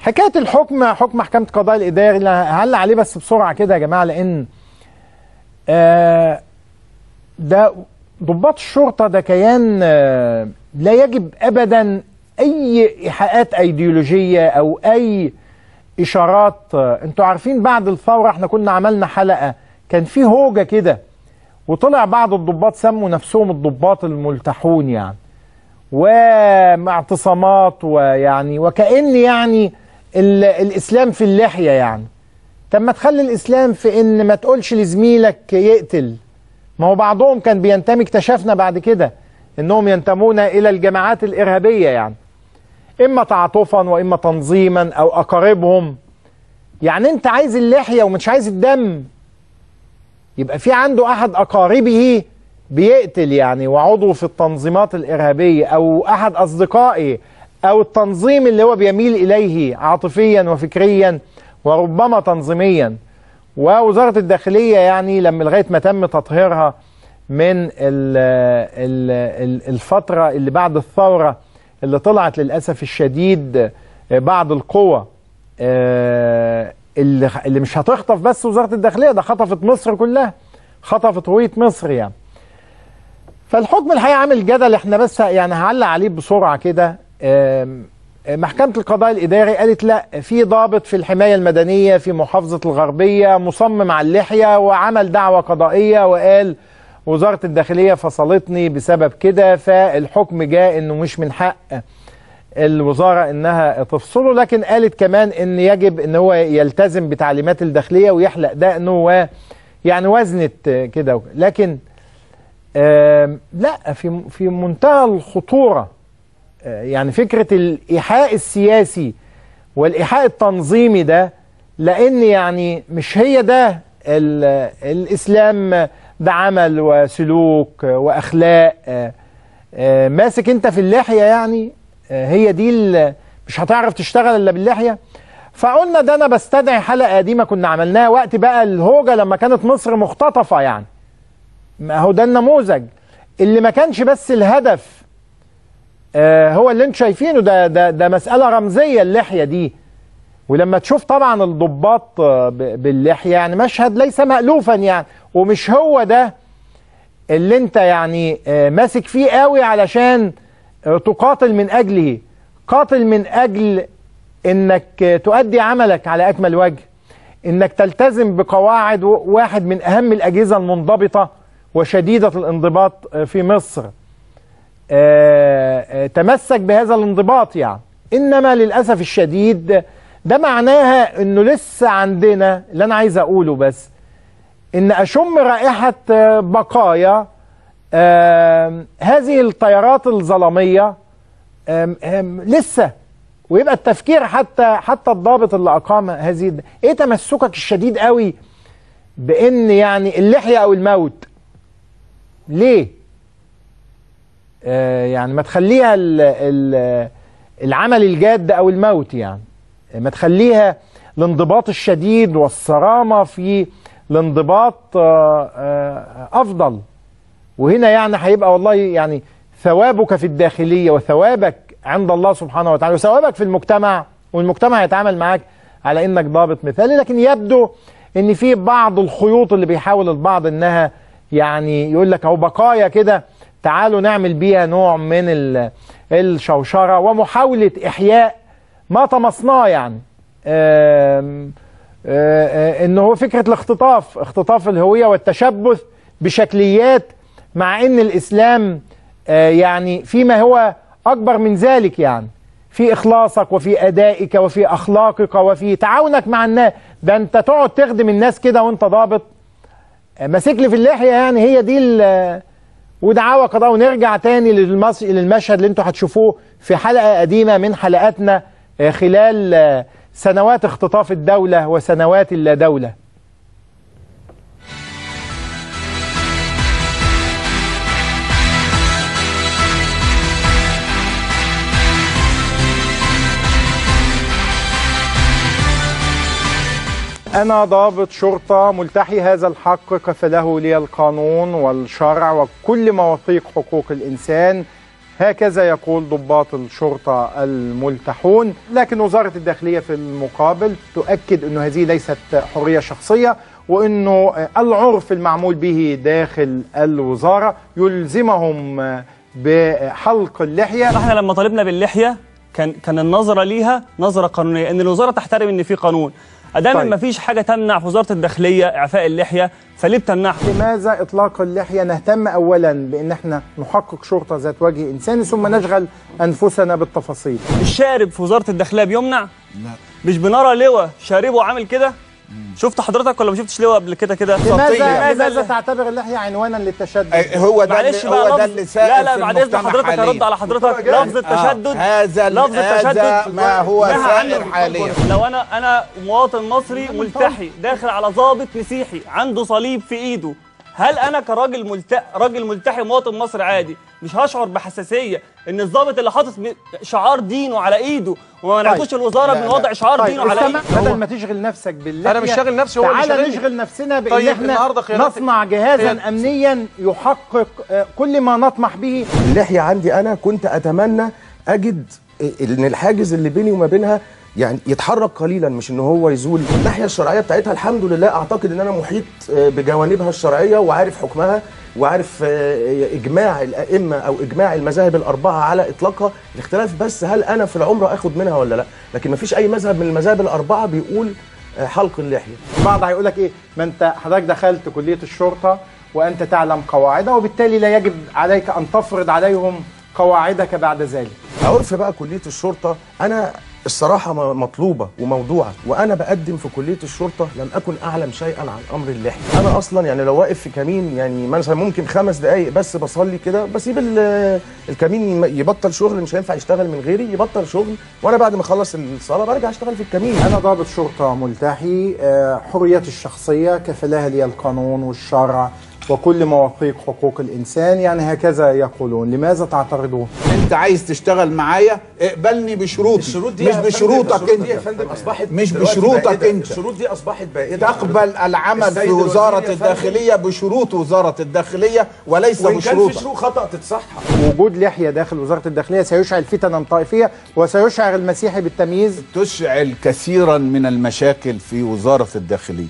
حكايه الحكم حكم محكمه القضاء الاداري هعلق عليه بس بسرعه كده يا جماعه لان آه ده ضباط الشرطه ده كيان آه لا يجب ابدا اي ايحاءات ايديولوجيه او اي اشارات آه انتوا عارفين بعد الثوره احنا كنا عملنا حلقه كان في هوجه كده وطلع بعض الضباط سموا نفسهم الضباط الملتحون يعني ومع اعتصامات ويعني وكأن يعني الإسلام في اللحية يعني طب ما تخلي الإسلام في إن ما تقولش لزميلك يقتل ما هو بعضهم كان بينتمي اكتشفنا بعد كده إنهم ينتمون إلى الجماعات الإرهابية يعني إما تعاطفا وإما تنظيما أو أقاربهم يعني أنت عايز اللحية ومش عايز الدم يبقى في عنده أحد أقاربه بيقتل يعني وعضو في التنظيمات الإرهابية أو أحد أصدقائه أو التنظيم اللي هو بيميل إليه عاطفيا وفكريا وربما تنظيميا ووزارة الداخلية يعني لما لغاية ما تم تطهيرها من ال ال ال الفترة اللي بعد الثورة اللي طلعت للأسف الشديد بعض القوى اللي, اللي مش هتخطف بس وزارة الداخلية ده خطفت مصر كلها خطفت هوية مصر يعني فالحكم الحقيقه عامل جدل احنا بس يعني هعلق عليه بسرعه كده محكمه القضاء الاداري قالت لا في ضابط في الحمايه المدنيه في محافظه الغربيه مصمم على اللحيه وعمل دعوه قضائيه وقال وزاره الداخليه فصلتني بسبب كده فالحكم جاء انه مش من حق الوزاره انها تفصله لكن قالت كمان ان يجب ان هو يلتزم بتعليمات الداخليه ويحلق دقنه ويعني وزنت كده لكن آه لا في في منتهى الخطوره آه يعني فكره الايحاء السياسي والايحاء التنظيمي ده لان يعني مش هي ده الاسلام ده عمل وسلوك واخلاق آه ماسك انت في اللحيه يعني هي دي مش هتعرف تشتغل الا باللحيه فقلنا ده انا بستدعي حلقه قديمه كنا عملناها وقت بقى الهوجه لما كانت مصر مختطفه يعني ما هو ده النموذج اللي ما كانش بس الهدف آه هو اللي انتم شايفينه ده ده ده مساله رمزيه اللحيه دي ولما تشوف طبعا الضباط آه باللحيه يعني مشهد ليس مألوفا يعني ومش هو ده اللي انت يعني آه ماسك فيه قوي علشان تقاتل من اجله قاتل من اجل انك تؤدي عملك على اكمل وجه انك تلتزم بقواعد واحد من اهم الاجهزه المنضبطه وشديدة الانضباط في مصر تمسك بهذا الانضباط يعني إنما للأسف الشديد ده معناها أنه لسه عندنا اللي أنا عايز أقوله بس إن أشم رائحة بقايا هذه الطيارات الظلامية لسه ويبقى التفكير حتى حتى الضابط اللي أقام هذه إيه تمسكك الشديد قوي بأن يعني اللحية أو الموت ليه؟ آه يعني ما تخليها ال ال العمل الجاد او الموت يعني ما تخليها الانضباط الشديد والصرامه في الانضباط آه آه افضل وهنا يعني هيبقى والله يعني ثوابك في الداخليه وثوابك عند الله سبحانه وتعالى وثوابك في المجتمع والمجتمع يتعامل معاك على انك ضابط مثالي لكن يبدو ان في بعض الخيوط اللي بيحاول البعض انها يعني يقول لك اهو بقايا كده تعالوا نعمل بيها نوع من الشوشره ومحاوله احياء ما طمسناه يعني آم آم ان هو فكره الاختطاف اختطاف الهويه والتشبث بشكليات مع ان الاسلام يعني فيما هو اكبر من ذلك يعني في اخلاصك وفي ادائك وفي اخلاقك وفي تعاونك مع الناس ده انت تقعد تخدم الناس كده وانت ضابط ماسك لي في اللحيه يعني هي دي ودعاوى قضاء ونرجع تاني للمس... للمشهد اللي انتوا هتشوفوه في حلقه قديمه من حلقاتنا خلال سنوات اختطاف الدوله وسنوات اللا دوله أنا ضابط شرطة ملتحي هذا الحق كفله لي القانون والشرع وكل مواثيق حقوق الإنسان هكذا يقول ضباط الشرطة الملتحون لكن وزارة الداخلية في المقابل تؤكد أن هذه ليست حرية شخصية وأنه العرف المعمول به داخل الوزارة يلزمهم بحلق اللحية احنا لما طالبنا باللحيه كان كان النظره ليها نظره قانونيه ان الوزاره تحترم ان في قانون ادام طيب. ما فيش حاجه تمنع في وزاره الداخليه اعفاء اللحيه فليه بتمنعها لماذا إطلاق اللحية نهتم أولا بأن احنا نحقق شرطة ذات وجه إنساني ثم نشغل أنفسنا بالتفاصيل الشارب في وزاره الداخليه بيمنع لا مش بنرى لواء شاربه عامل كده شفت حضرتك ولا ما شفتش لواء قبل كده كده لماذا, لماذا تعتبر اللحية عنوانا للتشدد أي هو ده معلش اللي هو بقى ده لفظ اللي سائد لا لا في بعد اذن المجتمع حضرتك حالياً. هرد على حضرتك لفظ التشدد هذا ال- لفظ هذا التشدد ما هو نهى عنه سائر حاليا لو انا انا مواطن مصري ملتحي داخل على ضابط مسيحي عنده صليب في ايده هل انا كراجل ملت... راجل ملتحي مواطن مصري عادي مش هشعر بحساسيه ان الضابط اللي حاطط م- شعار دينه على ايده وما منعتوش الوزاره من وضع شعار طيب دينه على استمع، ايده بدل ما تشغل نفسك باللحية أنا مش شاغل نفسي، هو اللي تعالى شاغلني. نشغل نفسنا بأن طيب، احنا النهاردة خيارات- نصنع جهازا هي- أمنيا يحقق آه، كل ما نطمح به اللحية عندي أنا كنت أتمنى أجد إن الحاجز اللي بيني وما بينها يعني يتحرك قليلا مش ان هو يزول الناحيه الشرعيه بتاعتها الحمد لله اعتقد ان انا محيط آه، بجوانبها الشرعيه وعارف حكمها وعارف آه، اجماع الائمه او اجماع المذاهب الاربعه على اطلاقها الاختلاف بس هل انا في العمره اخد منها ولا لا لكن ما فيش اي مذهب من المذاهب الاربعه بيقول آه، حلق اللحيه بعض هيقول لك ايه ما انت حضرتك دخلت كليه الشرطه وانت تعلم قواعدها وبالتالي لا يجب عليك ان تفرض عليهم قواعدك بعد ذلك عرف بقى كليه الشرطه انا الصراحه م- مطلوبه وموضوعه وانا بقدم في كليه الشرطه لم اكن اعلم شيئا عن امر اللحيه انا اصلا يعني لو واقف في كمين يعني مثلا ممكن خمس دقائق بس بصلي كده بسيب ال- الكمين يم- يبطل شغل مش هينفع يشتغل من غيري يبطل شغل وانا بعد ما اخلص الصلاه برجع اشتغل في الكمين انا ضابط شرطه ملتحي آه، حريتي الشخصيه كفلها لي القانون والشرع وكل مواثيق حقوق الانسان يعني هكذا يقولون لماذا تعترضون انت عايز تشتغل معايا اقبلني بشروطي الشروط دي مش يا فندم- بشروطك الشروط دي يا انت فندم اصبحت مش دلوقتي بشروطك بائدة. انت. الشروط دي اصبحت بائده تقبل العمل السيد في الوزير وزارة يا فندم. الداخلية بشروط وزارة الداخلية وليس وان كان في بشروطك شروط خطا تتصحح وجود لحيه داخل وزاره الداخليه سيشعل فتنا طائفيه وسيشعر المسيحي بالتمييز تشعل كثيرا من المشاكل في وزارة الداخلية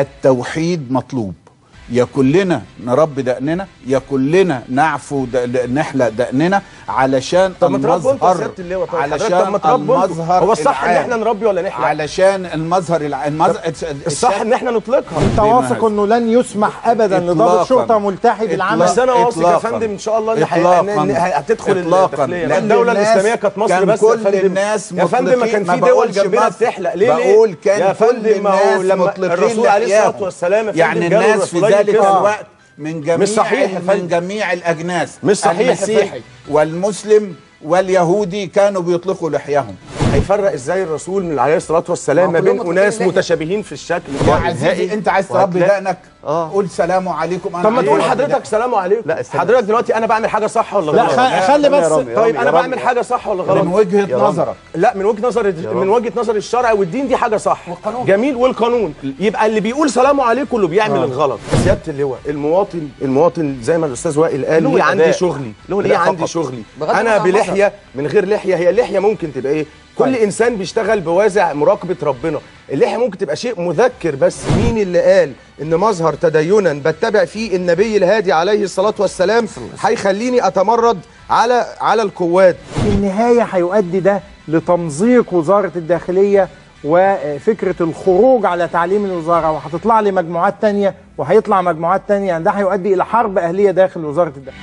التوحيد مطلوب يا كلنا نربي دقننا يا كلنا نعفو د- نحلق دقننا علشان طب ما تربوا انتوا يا المظهر سياده اللواء طيب حضرتك علشان طب ما تربوا انتوا. المظهر هو الصح ان العام. احنا نربي ولا نحلق علشان المظهر الع... المظهر الصح ان احنا نطلقها انت واثق انه لن يسمح ابدا لضابط إطلاقاً. شرطه ملتحي بالعمل بس انا واثق يا إطلاقاً. فندم ان شاء الله ان هي- إطلاقاً. إن هتدخل إطلاقاً. الداخليه لأن الدوله الناس- الاسلاميه كانت مصر كان بس يا كل فندم الناس يا فندم ما مطلقين- كان ما في دول بقولش جنبنا مصر. بتحلق ليه بقول ليه كان يا كل فندم ما هو الناس لما مطلقين الرسول عليه الصلاه لحياهم. والسلام يا فندم يعني جاله الناس في الرسولين ذلك كده. الوقت من جميع مش صحيح يا من فندم. جميع الاجناس مش صحيح يا المسيحي فندم. والمسلم واليهودي كانوا بيطلقوا لحيهم هيفرق ازاي الرسول من عليه الصلاه والسلام ما بين اناس متشابهين في الشكل يا عزيزي انت عايز تربي وهتلاقي- دقنك قول سلام عليكم انا طب ما عايز تقول أربي حضرتك دقني. سلام عليكم لا حضرتك دلوقتي انا بعمل حاجه صح ولا لا غلط خ- خلي بس طيب انا بعمل حاجه صح ولا غلط من وجهة نظرك لا من وجهه نظر من وجهه نظر الشرع والدين دي حاجه صح والقانون. جميل والقانون يبقى اللي بيقول سلام عليكم اللي بيعمل الغلط سياده اللواء المواطن المواطن زي ما الاستاذ وائل قال له ليه عندي الأداء. شغلي له ليه الأداء عندي فقط. شغلي بغض انا النظر عن بلحيه من غير لحيه هي اللحيه ممكن تبقى ايه كل طيب. انسان بيشتغل بوازع مراقبه ربنا اللحيه ممكن تبقى شيء مذكر بس مين اللي قال ان مظهر تدينا بتبع فيه النبي الهادي عليه الصلاه والسلام هيخليني اتمرد على على القوات في النهايه هيؤدي ده لتمزيق وزاره الداخليه وفكره الخروج على تعليم الوزاره وهتطلع لي مجموعات تانية وهيطلع مجموعات تانية يعني ده هيؤدي الى حرب اهليه داخل وزاره الداخليه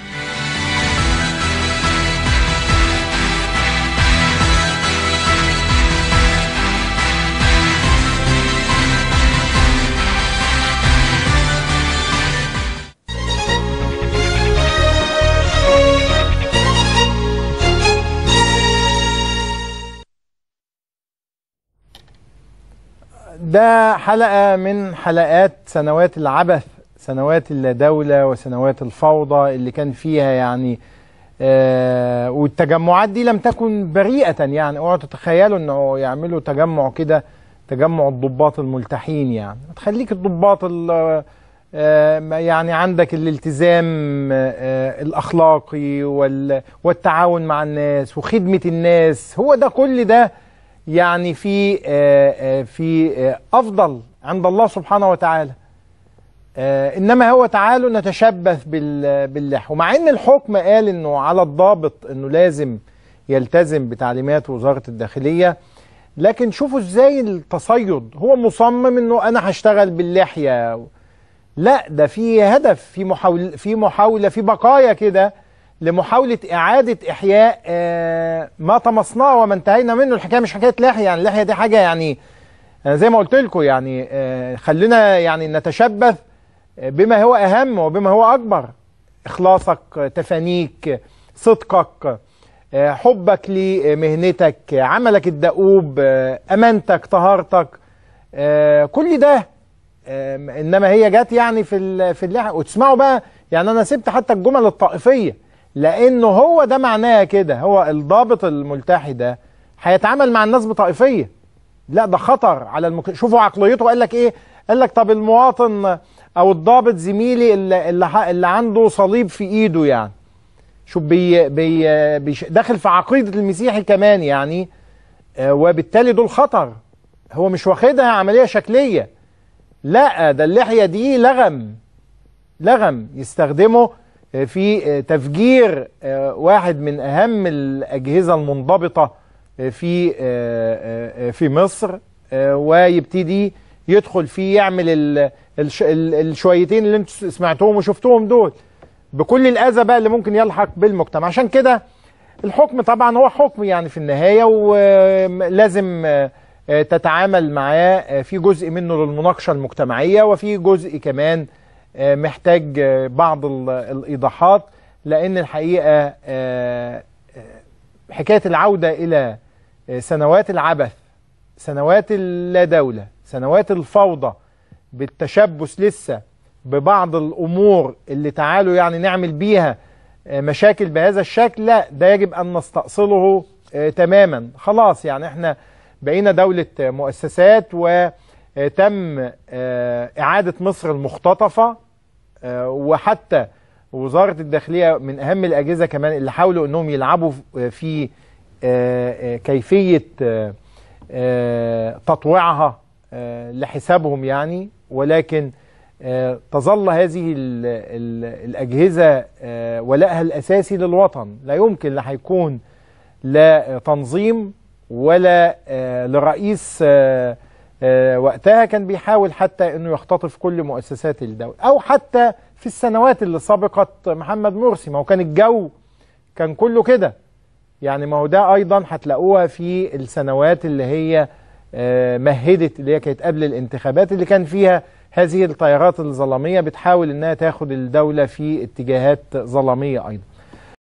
ده حلقة من حلقات سنوات العبث سنوات الدولة وسنوات الفوضى اللي كان فيها يعني آه والتجمعات دي لم تكن بريئة يعني اوعوا تتخيلوا انه يعملوا تجمع كده تجمع الضباط الملتحين يعني تخليك الضباط ال- آه، ما يعني عندك الالتزام آه، الأخلاقي وال- والتعاون مع الناس وخدمة الناس هو ده كل ده يعني في آه، آه، في آه، أفضل عند الله سبحانه وتعالى آه، انما هو تعالوا نتشبث بال- باللحى ومع ان الحكم قال انه على الضابط انه لازم يلتزم بتعليمات وزاره الداخليه لكن شوفوا ازاي التصيد هو مصمم انه انا هشتغل باللحيه لا ده في هدف في محاولة في محاولة في بقايا كده لمحاولة إعادة إحياء آه، ما طمسناه وما انتهينا منه الحكاية مش حكاية لحية يعني اللحية دي حاجة يعني أنا زي ما قلت لكم يعني آه، خلينا يعني نتشبث بما هو أهم وبما هو أكبر إخلاصك تفانيك صدقك آه، حبك لمهنتك عملك الدؤوب آه، أمانتك طهارتك آه، كل ده آم، انما هي جت يعني في ال- في اللحى وتسمعوا بقى يعني انا سبت حتى الجمل الطائفيه لانه هو ده معناها كده هو الضابط الملتحي ده هيتعامل مع الناس بطائفيه لا ده خطر على المك... شوفوا عقليته قال لك ايه قال لك طب المواطن او الضابط زميلي اللي, اللي, ح- اللي عنده صليب في ايده يعني شوف بي بي بيش داخل في عقيده المسيحي كمان يعني آه، وبالتالي دول خطر هو مش واخدها عمليه شكليه لا ده اللحية دي لغم لغم يستخدمه في تفجير واحد من أهم الأجهزة المنضبطة في في مصر ويبتدي يدخل فيه يعمل ال- الش- ال- الشويتين اللي انتوا سمعتوهم وشفتوهم دول بكل الأذى بقى اللي ممكن يلحق بالمجتمع عشان كده الحكم طبعا هو حكم يعني في النهاية ولازم آه، آه، تتعامل معاه آه، في جزء منه للمناقشة المجتمعية وفي جزء كمان آه، محتاج آه، بعض ال- الإيضاحات لأن الحقيقة آه، آه، حكاية العودة إلى آه، سنوات العبث سنوات اللا دولة سنوات الفوضى بالتشبث لسه ببعض الأمور اللي تعالوا يعني نعمل بيها آه، مشاكل بهذا الشكل لا ده يجب أن نستأصله آه، تماما خلاص يعني احنا بقينا دولة آه، مؤسسات وتم آه، إعادة مصر المختطفة آه، وحتى وزارة الداخلية من أهم الأجهزة كمان اللي حاولوا أنهم يلعبوا في- في آه، آه، كيفية آه، آه، تطويعها آه، لحسابهم يعني ولكن آه، تظل هذه ال ال الأجهزة آه، ولائها الأساسي للوطن لا يمكن لا هيكون لا تنظيم ولا آه، لرئيس آه، آه، وقتها كان بيحاول حتى انه يختطف كل مؤسسات الدولة او حتى في السنوات اللي سبقت محمد مرسي ما هو كان الجو كان كله كده يعني ما هو ده ايضا هتلاقوها في السنوات اللي هي آه، مهدت اللي هي كانت قبل الانتخابات اللي كان فيها هذه التيارات الظلاميه بتحاول انها تاخد الدوله في اتجاهات ظلاميه ايضا